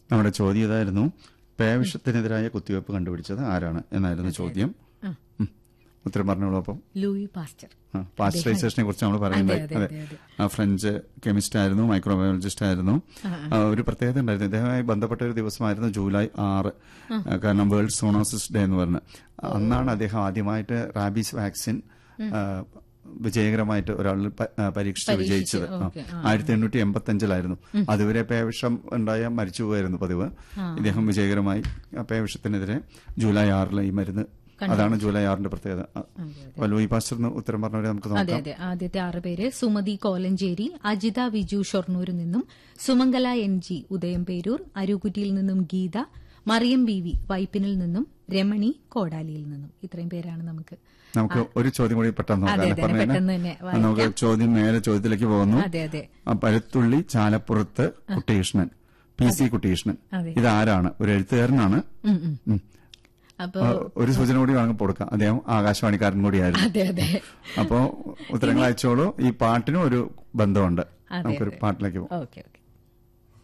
നമ്മുടെ ചോദ്യം ഇതായിരുന്നു പേവിഷത്തിനെതിരായ കുത്തിവയ്പ്പ് കണ്ടുപിടിച്ചത് ആരാണ് എന്നായിരുന്നു ചോദ്യം ആ. ഉം. ഉത്തരം പറഞ്ഞോളൂ അപ്പം ലൂയി പാസ്റ്റർ പാസ്റ്ററൈസേഷനെ കുറിച്ച് നമ്മൾ പറയുണ്ടായി അതെ, അതെ അതെ, അതെ. ആ, ഫ്രഞ്ച് കെമിസ്റ്റ് ആയിരുന്നു മൈക്രോബയോളജിസ്റ്റ് ആയിരുന്നു ആ, ഒരു പ്രത്യേകത ഉണ്ടായിരുന്നു ഇദ്ദേഹവുമായി ബന്ധപ്പെട്ട ഒരു ദിവസമായിരുന്നു ജൂലൈ ആറ് ആ, കാരണം വേൾഡ് സോണോസിസ് ഡേ എന്ന് പറഞ്ഞ് അന്നാണ് അദ്ദേഹം ആദ്യമായിട്ട് റാബീസ് വാക്സിൻ ആ, വിജയകരമായിട്ട് ഒരാളിൽ പ- ആ, പരീക്ഷിച്ച് പരീക്ഷിച്ച്, വിജയിച്ചത് ആ. ഓക്കേ, ആയിരത്തി എണ്ണൂറ്റി എൺപത്തി അഞ്ചിലായിരുന്നു അതുവരെ പേവിഷം ഉണ്ടായാൽ മരിച്ചു പോയായിരുന്നു പതിവ് ഇദ്ദേഹം വിജയകരമായി ആ പേവിഷത്തിനെതിരെ ജൂലൈ ആറിൽ ഈ മരുന്ന് അതാണ് ജൂലൈ ആറിന്റെ പ്രത്യേകത അപ്പൊ ലൂയി പാസ്റ്ററിന് ഉത്തരം പറഞ്ഞവരെ നമുക്ക് അതെ നോക്കാം അതെ ആദ്യത്തെ ആറ് പേര് സുമതി കോലഞ്ചേരി അജിത വിജു ഷൊർണൂരിൽ നിന്നും സുമംഗല എൻ ജി ഉദയംപേരൂർ അരൂക്കുറ്റിയിൽ നിന്നും ഗീത മറിയം ബി വി വൈപ്പിനിൽ നിന്നും രമണി കോടാലിയിൽ നിന്നും ഇത്രയും പേരാണ് നമുക്ക് നമുക്ക് ഒരു ചോദ്യം കൂടി പെട്ടെന്ന് അതെ, നോക്കാം അതെ, പറഞ്ഞേനെ. പെട്ടെന്ന് തന്നെ ആ, നമുക്ക് ചോദ്യം നേരെ ചോദ്യത്തിലേക്ക് പോകുന്നു അതെ അതെ ആ, പരുത്തുള്ളി ചാലപ്പുറത്ത് കുട്ടികൃഷ്ണൻ പി സി കുട്ടികൃഷ്ണൻ അതെ. ഇതാരാണ് ഒരു എഴുത്തുകാരനാണ് ഉം, ഉം. ഉം. അപ്പോ ആ, ഒരു സൂചന കൂടി വാങ്ങി കൊടുക്കാം അദ്ദേഹം ആകാശവാണിക്കാരൻ കൂടിയായിരുന്നു അതെ അതെ അപ്പോ ഉത്തരങ്ങൾ അയച്ചോളൂ ഈ പാട്ടിനും ഒരു ബന്ധമുണ്ട് അതെ, നമുക്കൊരു അതെ. പാട്ടിലേക്ക് പോകാം ഓക്കെ ഓക്കെ